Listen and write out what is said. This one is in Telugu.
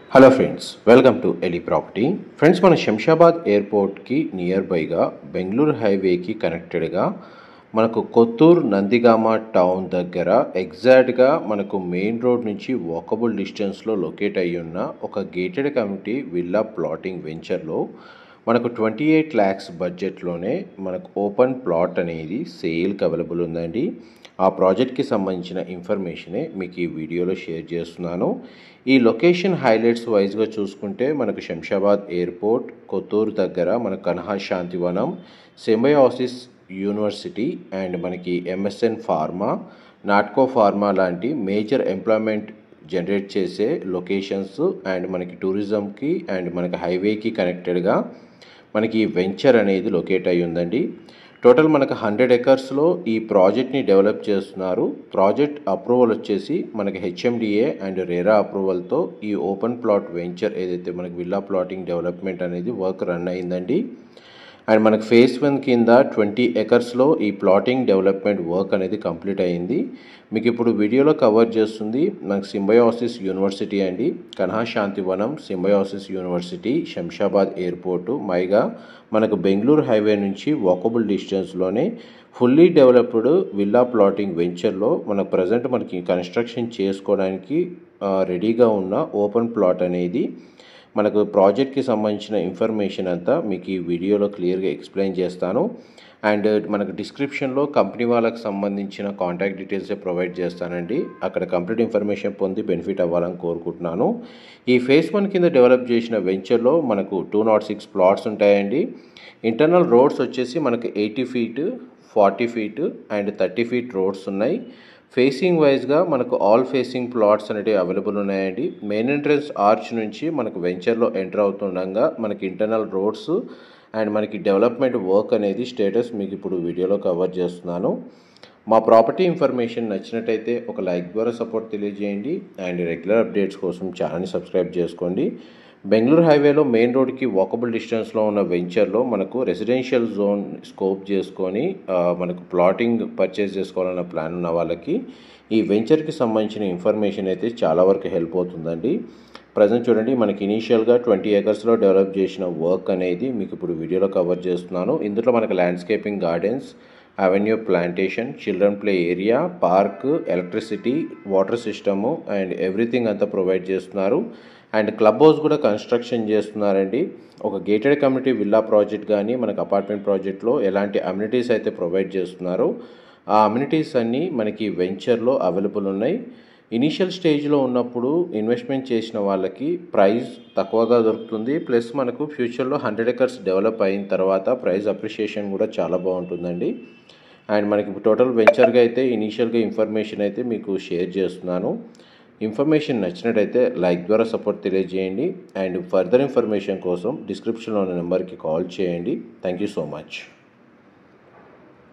హలో ఫ్రెండ్స్ వెల్కమ్ టు ఎలి ప్రాపర్టీ ఫ్రెండ్స్ మన శంషాబాద్ ఎయిర్పోర్ట్కి నియర్ బైగా బెంగళూరు హైవేకి కనెక్టెడ్గా మనకు కొత్తూరు నందిగామ టౌన్ దగ్గర ఎగ్జాక్ట్గా మనకు మెయిన్ రోడ్ నుంచి వాకబుల్ డిస్టెన్స్లో లొకేట్ అయ్యి ఉన్న ఒక గేటెడ్ కమ్యూనిటీ విల్లా ప్లాటింగ్ వెంచర్లో మనకు ట్వంటీ ఎయిట్ ల్యాక్స్ బడ్జెట్లోనే మనకు ఓపెన్ ప్లాట్ అనేది సేల్కి అవైలబుల్ ఉందండి ఆ ప్రాజెక్ట్కి సంబంధించిన ఇన్ఫర్మేషనే మీకు ఈ వీడియోలో షేర్ చేస్తున్నాను ఈ లొకేషన్ హైలైట్స్ వైజ్గా చూసుకుంటే మనకు శంషాబాద్ ఎయిర్పోర్ట్ కొత్తూరు దగ్గర మన కన్హా శాంతివనం సెంబయాసిస్ యూనివర్సిటీ అండ్ మనకి ఎంఎస్ఎన్ ఫార్మా నాట్కో ఫార్మా లాంటి మేజర్ ఎంప్లాయ్మెంట్ జనరేట్ చేసే లొకేషన్స్ అండ్ మనకి టూరిజంకి అండ్ మనకి హైవేకి కనెక్టెడ్గా మనకి వెంచర్ అనేది లొకేట్ అయి ఉందండి టోటల్ మనకు హండ్రెడ్ ఎకర్స్లో ఈ ప్రాజెక్ట్ని డెవలప్ చేస్తున్నారు ప్రాజెక్ట్ అప్రూవల్ వచ్చేసి మనకి హెచ్ఎండిఏ అండ్ రేరా అప్రూవల్తో ఈ ఓపెన్ ప్లాట్ వెంచర్ ఏదైతే మనకి విల్లా ప్లాటింగ్ డెవలప్మెంట్ అనేది వర్క్ రన్ అయిందండి అండ్ మనకు ఫేస్ వన్ కింద ట్వంటీ ఎకర్స్లో ఈ ప్లాటింగ్ డెవలప్మెంట్ వర్క్ అనేది కంప్లీట్ అయింది మీకు ఇప్పుడు వీడియోలో కవర్ చేస్తుంది మనకు సింబయోసిస్ యూనివర్సిటీ అండి కన్హా శాంతివనం సింబయోసిస్ యూనివర్సిటీ శంషాబాద్ ఎయిర్పోర్టు మైగా మనకు బెంగళూరు హైవే నుంచి వాకబుల్ డిస్టెన్స్లోనే ఫుల్లీ డెవలప్డ్ విల్లా ప్లాటింగ్ వెంచర్లో మనకు ప్రజెంట్ మనకి కన్స్ట్రక్షన్ చేసుకోవడానికి రెడీగా ఉన్న ఓపెన్ ప్లాట్ అనేది మనకు ప్రాజెక్ట్కి సంబంధించిన ఇన్ఫర్మేషన్ అంతా మీకు ఈ వీడియోలో క్లియర్గా ఎక్స్ప్లెయిన్ చేస్తాను అండ్ మనకు డిస్క్రిప్షన్లో కంపెనీ వాళ్ళకి సంబంధించిన కాంటాక్ట్ డీటెయిల్సే ప్రొవైడ్ చేస్తానండి అక్కడ కంప్లీట్ ఇన్ఫర్మేషన్ పొంది బెనిఫిట్ అవ్వాలని కోరుకుంటున్నాను ఈ ఫేస్ వన్ కింద డెవలప్ చేసిన వెంచర్లో మనకు టూ నాట్ సిక్స్ ప్లాట్స్ ఉంటాయండి ఇంటర్నల్ రోడ్స్ వచ్చేసి మనకు eighty feet forty feet and thirty feet roads ఉన్నాయి ఫేసింగ్ వైజ్గా మనకు ఆల్ ఫేసింగ్ ప్లాట్స్ అనేవి అవైలబుల్ ఉన్నాయండి మెయిన్ ఎంట్రన్స్ ఆర్చ్ నుంచి మనకు వెంచర్లో ఎంటర్ అవుతుండగా మనకి ఇంటర్నల్ రోడ్స్ అండ్ మనకి డెవలప్మెంట్ వర్క్ అనేది స్టేటస్ మీకు ఇప్పుడు వీడియోలో కవర్ చేస్తున్నాను మా ప్రాపర్టీ ఇన్ఫర్మేషన్ నచ్చినట్టయితే ఒక లైక్ ద్వారా సపోర్ట్ తెలియజేయండి అండ్ రెగ్యులర్ అప్డేట్స్ కోసం ఛానల్ని సబ్స్క్రైబ్ చేసుకోండి బెంగళూరు హైవేలో మెయిన్ రోడ్కి వాకబుల్ డిస్టెన్స్లో ఉన్న వెంచర్లో మనకు రెసిడెన్షియల్ జోన్ స్కోప్ చేసుకొని మనకు ప్లాటింగ్ పర్చేస్ చేసుకోవాలన్న ప్లాన్ ఉన్న వాళ్ళకి ఈ వెంచర్కి సంబంధించిన ఇన్ఫర్మేషన్ అయితే చాలా వరకు హెల్ప్ అవుతుందండి ప్రజెంట్ చూడండి మనకి ఇనీషియల్గా ట్వంటీ ఏకర్స్లో డెవలప్ చేసిన వర్క్ అనేది మీకు ఇప్పుడు వీడియోలో కవర్ చేస్తున్నాను ఇందులో మనకు landscaping gardens avenue plantation children play area park electricity water system and everything అంతా ప్రొవైడ్ చేస్తున్నారు అండ్ క్లబ్ హౌస్ కూడా కన్స్ట్రక్షన్ చేస్తున్నారండి ఒక గేటెడ్ కమ్యూనిటీ విల్లా ప్రాజెక్ట్ కానీ మనకు అపార్ట్మెంట్ ప్రాజెక్ట్లో ఎలాంటి అమ్యూనిటీస్ అయితే ప్రొవైడ్ చేస్తున్నారో ఆ అమ్యూనిటీస్ అన్నీ మనకి వెంచర్లో అవైలబుల్ ఉన్నాయి ఇనీషియల్ స్టేజ్లో ఉన్నప్పుడు ఇన్వెస్ట్మెంట్ చేసిన వాళ్ళకి ప్రైస్ తక్కువగా దొరుకుతుంది ప్లస్ మనకు ఫ్యూచర్లో హండ్రెడ్ ఎకర్స్ డెవలప్ అయిన తర్వాత ప్రైస్ అప్రిషియేషన్ కూడా చాలా బాగుంటుందండి అండ్ మనకి టోటల్ వెంచర్గా అయితే ఇనీషియల్గా ఇన్ఫర్మేషన్ అయితే మీకు షేర్ చేస్తున్నాను ఇన్ఫర్మేషన్ నచ్చినట్టయితే లైక్ ద్వారా సపోర్ట్ తెలియజేయండి అండ్ ఫర్దర్ ఇన్ఫర్మేషన్ కోసం డిస్క్రిప్షన్లో ఉన్న నెంబర్కి కాల్ చేయండి థ్యాంక్ యూ సో మచ్